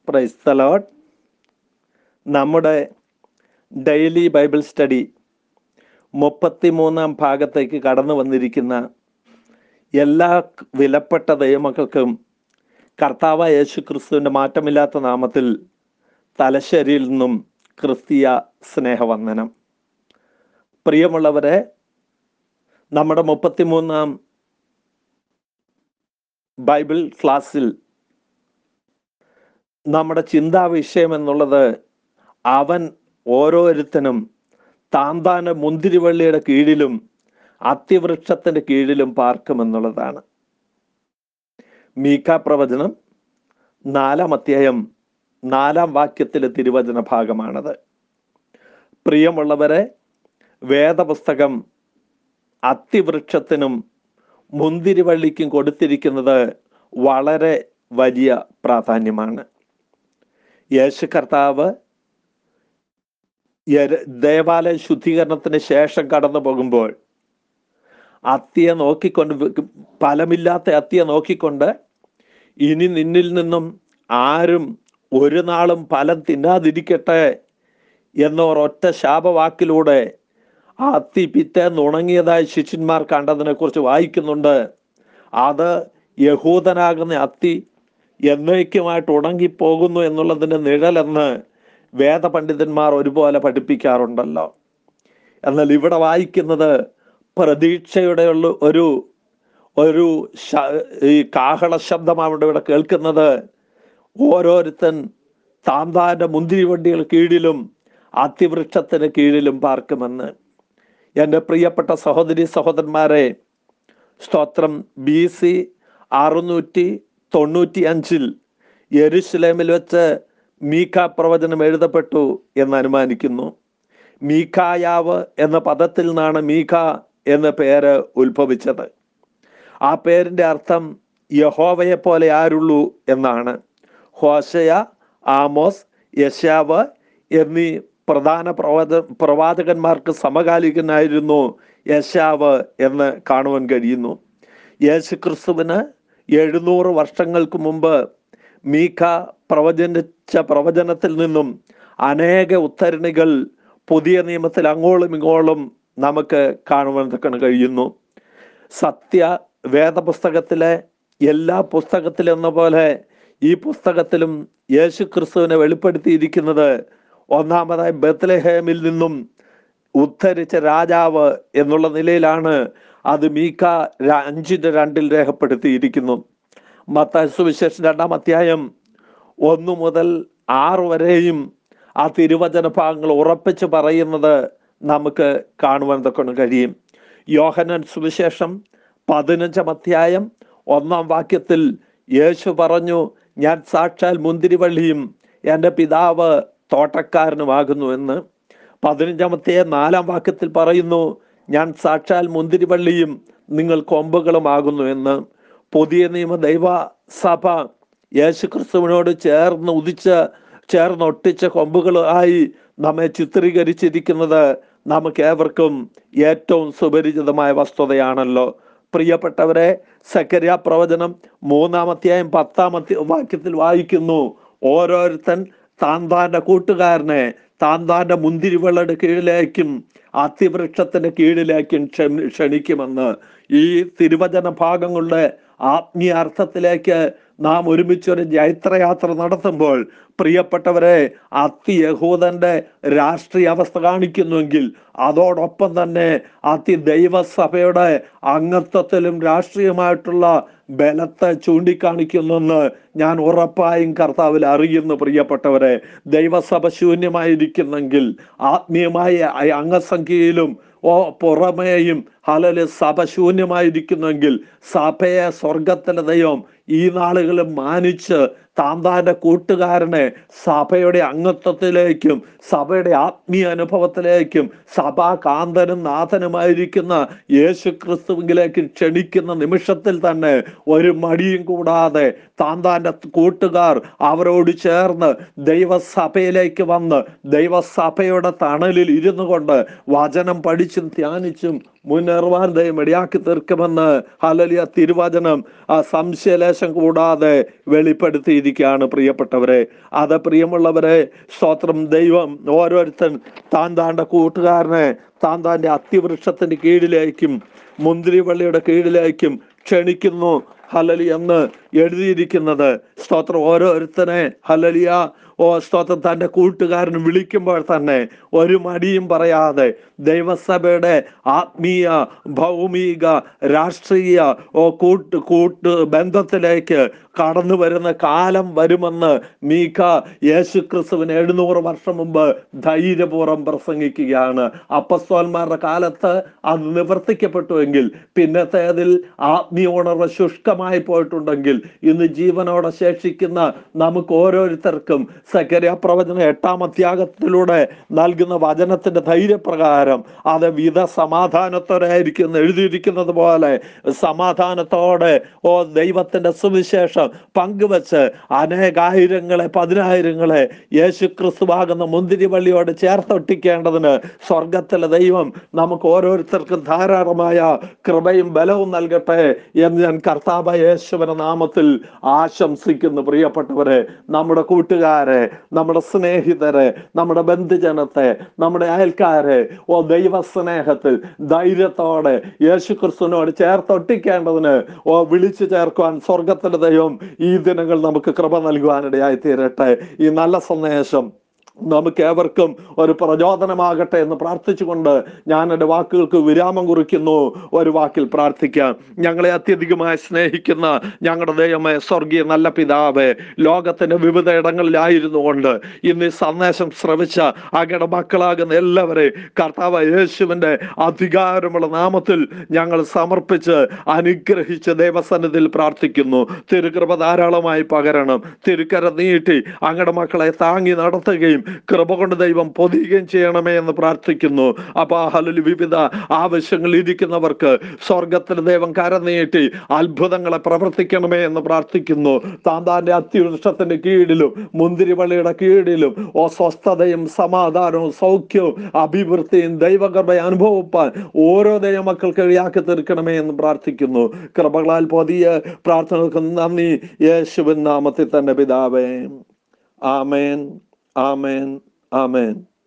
price the Lord നമ്മുടെ daily Bible study മുപ്പത്തിമൂന്നാം ഭാഗത്തേക്ക് കടന്നു വന്നിരിക്കുന്ന എല്ലാ വിലപ്പെട്ട ദൈവമക്കൾക്കും കർത്താവ് യേശു ക്രിസ്തുവിൻ്റെ മാറ്റമില്ലാത്ത നാമത്തിൽ തലശ്ശേരിയിൽ നിന്നും ക്രിസ്തീയ സ്നേഹവന്ദനം പ്രിയമുള്ളവരെ നമ്മുടെ മുപ്പത്തിമൂന്നാം ബൈബിൾ ക്ലാസ്സിൽ നമ്മുടെ ചിന്താ വിഷയം എന്നുള്ളത് അവൻ ഓരോരുത്തനും താന്താന മുന്തിരിവള്ളിയുടെ കീഴിലും അത്തിവൃക്ഷത്തിന്റെ കീഴിലും പാർക്കുമെന്നുള്ളതാണ് മീക്ക പ്രവചനം നാലാം അധ്യായം നാലാം വാക്യത്തിലെ തിരുവചന ഭാഗമാണത് പ്രിയമുള്ളവരെ വേദപുസ്തകം അത്തിവൃക്ഷത്തിനും മുന്തിരിവള്ളിക്കും കൊടുത്തിരിക്കുന്നത് വളരെ വലിയ പ്രാധാന്യമാണ് യേശു കർത്താവ് ദേവാലയ ശുദ്ധീകരണത്തിന് ശേഷം കടന്നു പോകുമ്പോൾ അത്തിയെ നോക്കിക്കൊണ്ട് ഫലമില്ലാത്ത അത്തിയെ നോക്കിക്കൊണ്ട് ഇനി നിന്നിൽ നിന്നും ആരും ഒരു നാളും ഫലം തിന്നാതിരിക്കട്ടെ എന്ന ഒരൊറ്റ ശാപവാക്കിലൂടെ ആ അത്തി പിറ്റേന്ന് ഉണങ്ങിയതായി ശിഷ്യന്മാർ കണ്ടതിനെ കുറിച്ച് വായിക്കുന്നുണ്ട് അത് യഹൂദനാകുന്ന അത്തി എന്നേക്കുമായിട്ട് ഉണങ്ങിപ്പോകുന്നു എന്നുള്ളതിൻ്റെ നിഴലെന്ന് വേദപണ്ഡിതന്മാർ ഒരുപോലെ പഠിപ്പിക്കാറുണ്ടല്ലോ എന്നാൽ ഇവിടെ വായിക്കുന്നത് പ്രതീക്ഷയുടെ ഉള്ള ഒരു ഒരു ഈ കാഹള ശബ്ദമാണ് ഇവിടെ കേൾക്കുന്നത് ഓരോരുത്തൻ താന്താന്റെ മുന്തിരി വണ്ടികൾ കീഴിലും അതിവൃക്ഷത്തിന് കീഴിലും പാർക്കുമെന്ന് എൻ്റെ പ്രിയപ്പെട്ട സഹോദരി സഹോദരന്മാരെ സ്തോത്രം ബി സി അറുന്നൂറ്റി തൊണ്ണൂറ്റി അഞ്ചിൽ യെരുസലേമിൽ വെച്ച് മീഖ പ്രവചനം എഴുതപ്പെട്ടു എന്ന് അനുമാനിക്കുന്നു മീഖായാവ് എന്ന പദത്തിൽ നിന്നാണ് മീഖ എന്ന പേര് ഉത്ഭവിച്ചത് ആ പേരിന്റെ അർത്ഥം യഹോവയെ പോലെ ആരുള്ളൂ എന്നാണ് ഹോശയ ആമോസ് യശാവ് എന്നീ പ്രധാന പ്രവാച പ്രവാചകന്മാർക്ക് സമകാലികനായിരുന്നു യശാവ് എന്ന് കാണുവാൻ കഴിയുന്നു യേശു ക്രിസ്തുവിന് എഴുന്നൂറ് വർഷങ്ങൾക്ക് മുമ്പ് മീഖ പ്രവചനിച്ച പ്രവചനത്തിൽ നിന്നും അനേക ഉദ്ധരണികൾ പുതിയ നിയമത്തിൽ അങ്ങോളം ഇങ്ങോളം നമുക്ക് കാണുവാൻ തക്കണം കഴിയുന്നു സത്യ വേദപുസ്തകത്തിലെ എല്ലാ പുസ്തകത്തിലെന്ന പോലെ ഈ പുസ്തകത്തിലും യേശു ക്രിസ്തുവിനെ വെളിപ്പെടുത്തിയിരിക്കുന്നത് ഒന്നാമതായി ബത്ലഹേമിൽ നിന്നും ഉദ്ധരിച്ച രാജാവ് എന്നുള്ള നിലയിലാണ് അത് മീക്ക അഞ്ചിന്റെ രണ്ടിൽ രേഖപ്പെടുത്തിയിരിക്കുന്നു മത്തായ സുവിശേഷം രണ്ടാം അധ്യായം ഒന്നു മുതൽ ആറ് വരെയും ആ തിരുവചന ഭാഗങ്ങൾ ഉറപ്പിച്ച് പറയുന്നത് നമുക്ക് കാണുവാൻ തൊക്കെ കഴിയും യോഹനൻ സുവിശേഷം പതിനഞ്ചാം അധ്യായം ഒന്നാം വാക്യത്തിൽ യേശു പറഞ്ഞു ഞാൻ സാക്ഷാൽ മുന്തിരിവള്ളിയും എൻ്റെ പിതാവ് തോട്ടക്കാരനുമാകുന്നു എന്ന് പതിനഞ്ചാമത്തെ നാലാം വാക്യത്തിൽ പറയുന്നു ഞാൻ സാക്ഷാൽ മുന്തിരിവള്ളിയും നിങ്ങൾ കൊമ്പുകളുമാകുന്നു എന്ന് പുതിയ നിയമ ദൈവ സഭ യേശു ക്രിസ്തുവിനോട് ചേർന്ന് ഉദിച്ച് ചേർന്ന് ഒട്ടിച്ച കൊമ്പുകളായി നമ്മെ ചിത്രീകരിച്ചിരിക്കുന്നത് നമുക്ക് ഏവർക്കും ഏറ്റവും സുപരിചിതമായ വസ്തുതയാണല്ലോ പ്രിയപ്പെട്ടവരെ സക്കരിയ പ്രവചനം മൂന്നാമത്തെയായും പത്താമത്തെ വാക്യത്തിൽ വായിക്കുന്നു ഓരോരുത്തൻ താന്താന്റെ കൂട്ടുകാരനെ താന്താന്റെ മുന്തിരിവെള്ളയുടെ കീഴിലേക്കും അതിവൃക്ഷത്തിന്റെ കീഴിലേക്കും ക്ഷണിക്കുമെന്ന് ഈ തിരുവചന ഭാഗങ്ങളുടെ ആത്മീയ അർത്ഥത്തിലേക്ക് നാം ഒരുമിച്ച് ഒരു ജൈത്രയാത്ര നടത്തുമ്പോൾ പ്രിയപ്പെട്ടവരെ അതി യഹൂദന്റെ രാഷ്ട്രീയ അവസ്ഥ കാണിക്കുന്നുവെങ്കിൽ അതോടൊപ്പം തന്നെ അതി ദൈവസഭയുടെ അംഗത്വത്തിലും രാഷ്ട്രീയമായിട്ടുള്ള ബലത്തെ ചൂണ്ടിക്കാണിക്കുന്നെന്ന് ഞാൻ ഉറപ്പായും കർത്താവിൽ അറിയുന്നു പ്രിയപ്പെട്ടവരെ ദൈവസഭ ശൂന്യമായിരിക്കുന്നെങ്കിൽ ആത്മീയമായ അംഗസംഖ്യയിലും ഓ പുറമേയും ഹലല് സഭ ശൂന്യമായിരിക്കുന്നെങ്കിൽ സഭയെ സ്വർഗത്തിലെ ദൈവം ഈ നാളുകളിൽ മാനിച്ച് താന്താന്റെ കൂട്ടുകാരനെ സഭയുടെ അംഗത്വത്തിലേക്കും സഭയുടെ ആത്മീയ അനുഭവത്തിലേക്കും സഭാകാന്തനും നാഥനുമായിരിക്കുന്ന യേശു ക്രിസ്തുവിലേക്കും ക്ഷണിക്കുന്ന നിമിഷത്തിൽ തന്നെ ഒരു മടിയും കൂടാതെ താന്താന്റെ കൂട്ടുകാർ അവരോട് ചേർന്ന് ദൈവസഭയിലേക്ക് വന്ന് ദൈവസഭയുടെ തണലിൽ ഇരുന്നു കൊണ്ട് വചനം പഠിച്ചും ധ്യാനിച്ചും മുന്നേറുവാൻ ദൈവം ഇടയാക്കി തീർക്കുമെന്ന് ഹലലിയ തിരുവചനം ആ സംശയലേശം കൂടാതെ വെളിപ്പെടുത്തിയിരിക്കുകയാണ് പ്രിയപ്പെട്ടവരെ അത് പ്രിയമുള്ളവരെ സ്തോത്രം ദൈവം ഓരോരുത്തൻ താൻ താൻ്റെ കൂട്ടുകാരനെ താൻ താൻ്റെ അത്തിവൃക്ഷത്തിന്റെ കീഴിലേക്കും മുന്തിരിവള്ളിയുടെ കീഴിലേക്കും ക്ഷണിക്കുന്നു ഹലലി എന്ന് എഴുതിയിരിക്കുന്നത് സ്തോത്രം ഓരോരുത്തനെ ഹലലിയ ഓ സ്തോത്രം തൻ്റെ കൂട്ടുകാരൻ വിളിക്കുമ്പോൾ തന്നെ ഒരു മടിയും പറയാതെ ദൈവസഭയുടെ ആത്മീയ ഭൗമിക രാഷ്ട്രീയ ഓ കൂട്ട് കൂട്ട് ബന്ധത്തിലേക്ക് കടന്നു വരുന്ന കാലം വരുമെന്ന് മീഖ യേശു ക്രിസ്തുവിന് എഴുന്നൂറ് വർഷം മുമ്പ് ധൈര്യപൂർവ്വം പ്രസംഗിക്കുകയാണ് അപ്പസ്തോന്മാരുടെ കാലത്ത് അത് നിവർത്തിക്കപ്പെട്ടുവെങ്കിൽ പിന്നത്തേതിൽ ആത്മീയ ഉണർവ് ശുഷ്കമായി പോയിട്ടുണ്ടെങ്കിൽ ഇന്ന് ജീവനോടെ ശേഷിക്കുന്ന നമുക്ക് ഓരോരുത്തർക്കും സക്കരിയ പ്രവചന എട്ടാം അത്യാഗത്തിലൂടെ നൽകുന്ന വചനത്തിന്റെ ധൈര്യപ്രകാരം അത് വിധ സമാധാനത്തോടെ ആയിരിക്കും എന്ന് എഴുതിയിരിക്കുന്നത് പോലെ സമാധാനത്തോടെ ഓ ദൈവത്തിന്റെ സുവിശേഷം പങ്കുവച്ച് അനേകായിരങ്ങളെ പതിനായിരങ്ങളെ യേശു ക്രിസ്തുവാകുന്ന മുന്തിരി വള്ളിയോട് ചേർത്തൊട്ടിക്കേണ്ടതിന് സ്വർഗത്തിലെ ദൈവം നമുക്ക് ഓരോരുത്തർക്കും ധാരാളമായ കൃപയും ബലവും നൽകട്ടെ എന്ന് ഞാൻ കർത്താവ് യേശുവിന്റെ നാമത്തിൽ ആശംസിക്കുന്നു പ്രിയപ്പെട്ടവരെ നമ്മുടെ കൂട്ടുകാരെ നമ്മുടെ സ്നേഹിതരെ നമ്മുടെ ബന്ധുജനത്തെ നമ്മുടെ അയൽക്കാരെ ഓ ദൈവ സ്നേഹത്തിൽ ധൈര്യത്തോടെ യേശു ക്രിസ്തുവിനോട് ചേർത്തൊട്ടിക്കേണ്ടതിന് ഓ വിളിച്ചു ചേർക്കുവാൻ സ്വർഗത്തിന്റെ ദൈവം ഈ ദിനങ്ങൾ നമുക്ക് കൃപ നൽകുവാനിടയായി തീരട്ടെ ഈ നല്ല സന്ദേശം നമുക്ക് ഏവർക്കും ഒരു പ്രചോദനമാകട്ടെ എന്ന് പ്രാർത്ഥിച്ചുകൊണ്ട് ഞാൻ എൻ്റെ വാക്കുകൾക്ക് വിരാമം കുറിക്കുന്നു ഒരു വാക്കിൽ പ്രാർത്ഥിക്കാം ഞങ്ങളെ അത്യധികമായി സ്നേഹിക്കുന്ന ഞങ്ങളുടെ ദൈവമേ സ്വർഗീയ നല്ല പിതാവേ ലോകത്തിന്റെ വിവിധ ഇടങ്ങളിലായിരുന്നു കൊണ്ട് ഇന്ന് ഈ സന്ദേശം ശ്രവിച്ച അങ്ങയുടെ മക്കളാകുന്ന എല്ലാവരെയും കർത്താവ് യേശുവിൻ്റെ അധികാരമുള്ള നാമത്തിൽ ഞങ്ങൾ സമർപ്പിച്ച് അനുഗ്രഹിച്ച് ദൈവസന്നിധിയിൽ പ്രാർത്ഥിക്കുന്നു തിരുകൃപ ധാരാളമായി പകരണം തിരുക്കര നീട്ടി അങ്ങയുടെ മക്കളെ താങ്ങി നടത്തുകയും കൃപ കൊണ്ട് ദൈവം പൊതിയുകയും ചെയ്യണമേ എന്ന് പ്രാർത്ഥിക്കുന്നു അപ്പൊ ഹലലു വിവിധ ആവശ്യങ്ങൾ ഇരിക്കുന്നവർക്ക് സ്വർഗത്തിൽ ദൈവം കരനീട്ടി അത്ഭുതങ്ങളെ പ്രവർത്തിക്കണമേ എന്ന് പ്രാർത്ഥിക്കുന്നു താന്താന്റെ അത്യുഷ്ടത്തിന്റെ കീഴിലും മുന്തിരിവള്ളിയുടെ കീഴിലും ഓ സ്വസ്ഥതയും സമാധാനവും സൗഖ്യവും അഭിവൃദ്ധിയും ദൈവകൃപ അനുഭവിപ്പാൻ ഓരോ ദൈവമക്കൾക്ക് ഇടയാക്കി തീർക്കണമേ എന്ന് പ്രാർത്ഥിക്കുന്നു കൃപകളാൽ പൊതിയ പ്രാർത്ഥനകൾക്ക് നന്ദി യേശുവിൻ നാമത്തിൽ തന്നെ പിതാവേ ആമേൻ ആമേൻ ആമേൻ